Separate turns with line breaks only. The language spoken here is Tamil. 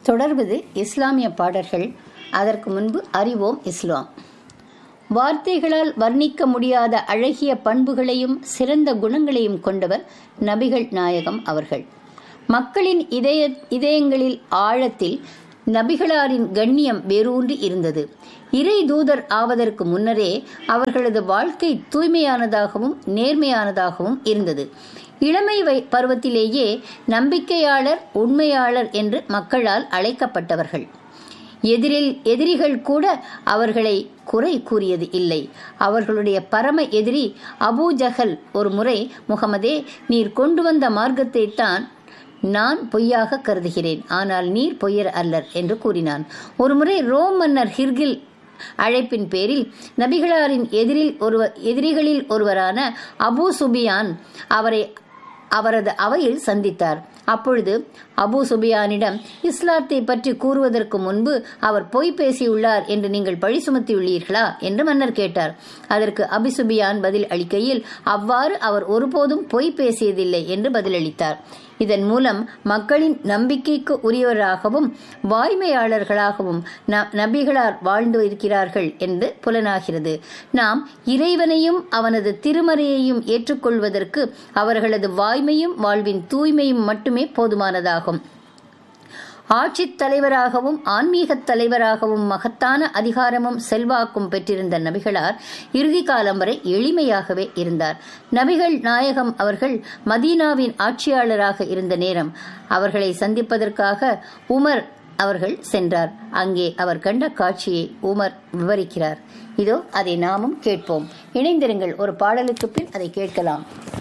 தொடர்வது இஸ்லாமிய பாடல்கள் அதற்கு முன்பு அறிவோம் இஸ்லாம் வார்த்தைகளால் வர்ணிக்க முடியாத அழகிய பண்புகளையும் சிறந்த குணங்களையும் கொண்டவர் நபிகள் நாயகம் அவர்கள் மக்களின் இதய இதயங்களில் ஆழத்தில் நபிகளாரின் கண்ணியம் வேரூன்றி இருந்தது இறை தூதர் ஆவதற்கு முன்னரே அவர்களது வாழ்க்கை தூய்மையானதாகவும் நேர்மையானதாகவும் இருந்தது இளமை வை பருவத்திலேயே நம்பிக்கையாளர் உண்மையாளர் என்று மக்களால் அழைக்கப்பட்டவர்கள் எதிரில் எதிரிகள் கூட அவர்களை குறை கூறியது இல்லை அவர்களுடைய பரம எதிரி அபூ ஜஹல் ஒரு முறை முகமதே நீர் கொண்டு வந்த மார்க்கத்தை தான் நான் பொய்யாக கருதுகிறேன் ஆனால் நீர் பொய்யர் அல்லர் என்று கூறினான் ஒருமுறை ரோம் மன்னர் ஹிர்கில் அழைப்பின் பேரில் நபிகளாரின் எதிரில் ஒருவர் எதிரிகளில் ஒருவரான அபூ சுபியான் அவரை அவரது அவையில் சந்தித்தார் அப்பொழுது அபூ சுபியானிடம் இஸ்லாத்தை பற்றி கூறுவதற்கு முன்பு அவர் பொய் பேசியுள்ளார் என்று நீங்கள் பழி சுமத்தியுள்ளீர்களா என்று மன்னர் கேட்டார் அதற்கு அபிசுபியான் பதில் அளிக்கையில் அவ்வாறு அவர் ஒருபோதும் பொய் பேசியதில்லை என்று பதிலளித்தார் இதன் மூலம் மக்களின் நம்பிக்கைக்கு உரியவராகவும் வாய்மையாளர்களாகவும் நபிகளார் வாழ்ந்து இருக்கிறார்கள் என்று புலனாகிறது நாம் இறைவனையும் அவனது திருமறையையும் ஏற்றுக்கொள்வதற்கு அவர்களது வாய்மையும் வாழ்வின் தூய்மையும் மட்டுமே போதுமானதாகும் ஆட்சித் தலைவராகவும் ஆன்மீகத் தலைவராகவும் மகத்தான அதிகாரமும் செல்வாக்கும் பெற்றிருந்த நபிகளார் இறுதி காலம் வரை எளிமையாகவே இருந்தார் நபிகள் நாயகம் அவர்கள் மதீனாவின் ஆட்சியாளராக இருந்த நேரம் அவர்களை சந்திப்பதற்காக உமர் அவர்கள் சென்றார் அங்கே அவர் கண்ட காட்சியை உமர் விவரிக்கிறார் இதோ அதை நாமும் கேட்போம் இணைந்திருங்கள் ஒரு பாடலுக்கு பின் அதை கேட்கலாம்